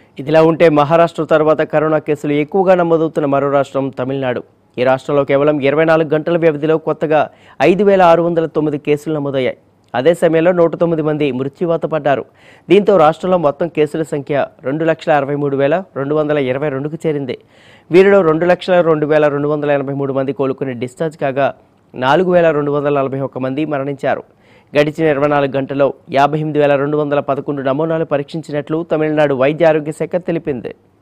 ఇదిలా ఉంటే మహారాష్ట్ర తర్వాత కరోనా కేసులు ఎక్కువగా నమోదవుతున్న మరో రాష్ట్రం తమిళనాడు ఈ రాష్ట్రంలో కేవలం ఇరవై నాలుగు గంటల వ్యవధిలో కొత్తగా ఐదు వేల ఆరు వందల తొమ్మిది కేసులు నమోదయ్యాయి అదే సమయంలో నూట తొమ్మిది మంది మృత్యువాత పడ్డారు దీంతో రాష్ట్రంలో మొత్తం కేసుల సంఖ్య రెండు లక్షల అరవై మూడు వేల రెండు వందల ఇరవై రెండుకు చేరింది వీరిలో రెండు లక్షల రెండు వేల రెండు వందల ఎనభై మూడు మంది కోలుకుని డిశ్చార్జ్ కాగా నాలుగు వేల రెండు వందల నలభై ఒక్క మంది మరణించారు గడిచిన ఇరవై నాలుగు గంటల్లో యాభై ఎనిమిది వేల రెండు వందల పదకొండు నమూనాలు పరీక్షించినట్లు తమిళనాడు వైద్య ఆరోగ్య శాఖ తెలిపింది